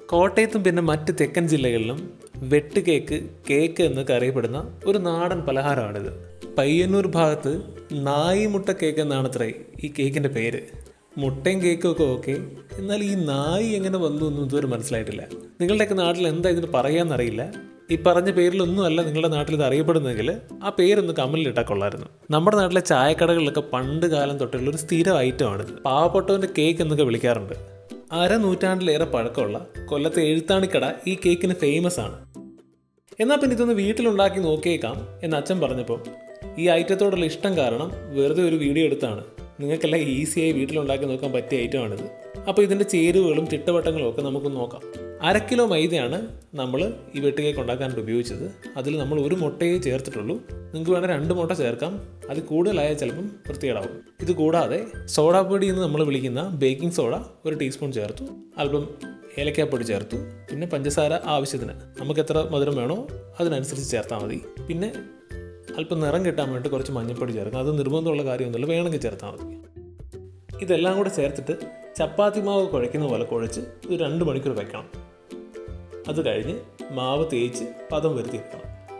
കോട്ടയത്തും പിന്നെ മറ്റ് തെക്കൻ ജില്ലകളിലും വെട്ട് കേക്ക് കേക്ക് എന്നൊക്കെ അറിയപ്പെടുന്ന ഒരു നാടൻ പലഹാരമാണിത് പയ്യന്നൂർ ഭാഗത്ത് നായി മുട്ട കേക്ക് എന്നാണ് അത്രേ ഈ കേക്കിൻ്റെ പേര് മുട്ടയും കേക്കും ഒക്കെ ഓക്കെ എന്നാൽ ഈ നായി എങ്ങനെ വന്നു എന്നും ഇതുവരെ മനസ്സിലായിട്ടില്ല നിങ്ങളുടെയൊക്കെ നാട്ടിൽ എന്താ ഇതിന് പറയാമെന്നറിയില്ല ഈ പറഞ്ഞ പേരിലൊന്നും അല്ല നിങ്ങളുടെ നാട്ടിൽ ഇത് അറിയപ്പെടുന്നെങ്കിൽ ആ പേരൊന്ന് കമലിലിട്ടാൽ കൊള്ളായിരുന്നു നമ്മുടെ നാട്ടിലെ ചായക്കടകളിലൊക്കെ പണ്ട് കാലം തൊട്ടുള്ള ഒരു സ്ഥിരം ഐറ്റമാണിത് പാവപ്പെട്ടവൻ്റെ കേക്ക് എന്നൊക്കെ വിളിക്കാറുണ്ട് അര നൂറ്റാണ്ടിലേറെ പഴക്കമുള്ള കൊല്ലത്തെ എഴുത്താണിക്കട ഈ കേക്കിന് ഫേമസ് ആണ് എന്നാൽ പിന്നെ ഇതൊന്ന് വീട്ടിലുണ്ടാക്കി നോക്കിയേക്കാം എന്ന് അച്ഛൻ പറഞ്ഞപ്പോൾ ഈ ഐറ്റത്തോടുള്ള ഇഷ്ടം കാരണം വെറുതെ ഒരു വീഡിയോ എടുത്താണ് നിങ്ങൾക്കെല്ലാം ഈസിയായി വീട്ടിലുണ്ടാക്കി നോക്കാൻ പറ്റിയ ഐറ്റമാണിത് അപ്പോൾ ഇതിൻ്റെ ചേരുവകളും ചിട്ടവട്ടങ്ങളും ഒക്കെ നമുക്ക് നോക്കാം അര കിലോ മൈദയാണ് നമ്മൾ ഈ വെട്ടുകേക്ക് ഉണ്ടാക്കാനായിട്ട് ഉപയോഗിച്ചത് അതിൽ നമ്മൾ ഒരു മുട്ടയെ ചേർത്തിട്ടുള്ളൂ നിങ്ങൾക്ക് വേണേൽ രണ്ട് മുട്ട ചേർക്കാം അത് കൂടുതലായാൽ ചിലപ്പം വൃത്തികേടാവും ഇത് കൂടാതെ സോഡാപ്പൊടി എന്ന് നമ്മൾ വിളിക്കുന്ന ബേക്കിംഗ് സോഡ ഒരു ടീസ്പൂൺ ചേർത്തു അല്പം ഏലക്കാപ്പൊടി ചേർത്തു പിന്നെ പഞ്ചസാര ആവശ്യത്തിന് നമുക്ക് എത്ര മധുരം വേണോ അതിനനുസരിച്ച് ചേർത്താൽ മതി പിന്നെ അല്പം നിറം കിട്ടാൻ വേണ്ടി കുറച്ച് മഞ്ഞൾപ്പൊടി ചേർക്കാം അത് നിർബന്ധമുള്ള കാര്യമൊന്നുമില്ല വേണമെങ്കിൽ ചേർത്താൽ മതി ഇതെല്ലാം കൂടെ ചേർത്തിട്ട് ചപ്പാത്തി മാവ് കുഴയ്ക്കുന്ന പോലെ കുഴച്ച് ഒരു രണ്ട് മണിക്കൂർ വെക്കണം അത് കഴിഞ്ഞ് മാവ് തേച്ച് പദം വരുത്തി വെക്കണം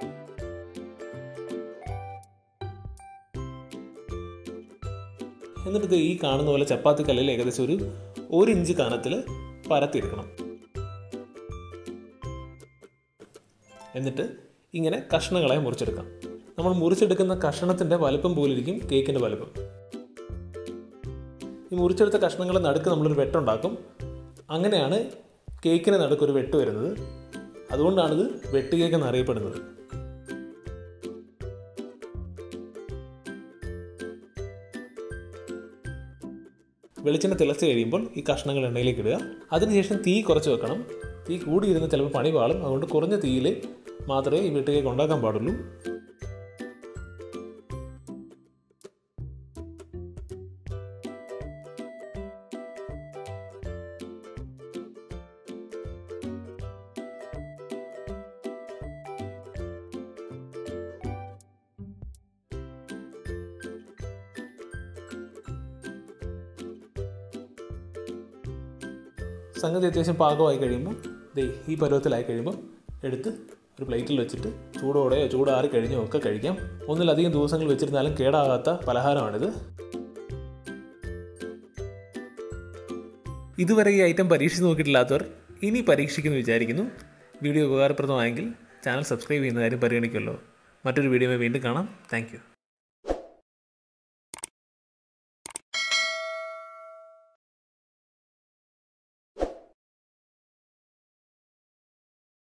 എന്നിട്ട് ഇത് ഈ കാണുന്ന പോലെ ചപ്പാത്തി കല്ലിൽ ഏകദേശം ഒരു ഒരു ഇഞ്ച് കനത്തിൽ പരത്തിയെടുക്കണം എന്നിട്ട് ഇങ്ങനെ കഷ്ണങ്ങളായി മുറിച്ചെടുക്കാം നമ്മൾ മുറിച്ചെടുക്കുന്ന കഷ്ണത്തിൻ്റെ വലുപ്പം പോലിരിക്കും കേക്കിൻ്റെ വലുപ്പം ഈ മുറിച്ചെടുത്ത കഷ്ണങ്ങൾ നടുക്ക് നമ്മളൊരു വെട്ടുണ്ടാക്കും അങ്ങനെയാണ് കേക്കിന് നടുക്ക് ഒരു വെട്ട് വരുന്നത് അതുകൊണ്ടാണിത് വെട്ട് കേക്ക് എന്നറിയപ്പെടുന്നത് വെളിച്ചെണ്ണ തിളച്ച് കഴിയുമ്പോൾ ഈ കഷ്ണങ്ങൾ എണ്ണയിലേക്ക് ഇടുക അതിനുശേഷം തീ കുറച്ച് വെക്കണം തീ കൂടിയിരുന്ന് ചിലപ്പോൾ പണി പാളും അതുകൊണ്ട് കുറഞ്ഞ തീയിൽ മാത്രമേ ഈ വെട്ട് കേക്ക് ഉണ്ടാക്കാൻ പാടുള്ളൂ സംഗതി അത്യാവശ്യം പാകമായി കഴിയുമ്പോൾ ദേ ഈ പരുവത്തിലായി കഴിയുമ്പോൾ എടുത്ത് ഒരു പ്ലേറ്റിൽ വെച്ചിട്ട് ചൂടോടെയോ ചൂടാറി കഴിഞ്ഞോ ഒക്കെ കഴിക്കാം ഒന്നിലധികം ദിവസങ്ങൾ വെച്ചിരുന്നാലും കേടാകാത്ത പലഹാരമാണിത് ഇതുവരെ ഈ ഐറ്റം പരീക്ഷിച്ച് നോക്കിയിട്ടില്ലാത്തവർ ഇനി പരീക്ഷിക്കുമെന്ന് വിചാരിക്കുന്നു വീഡിയോ ഉപകാരപ്രദമായെങ്കിൽ ചാനൽ സബ്സ്ക്രൈബ് ചെയ്യുന്ന കാര്യം പരിഗണിക്കുമല്ലോ മറ്റൊരു വീഡിയോ വീണ്ടും കാണാം താങ്ക്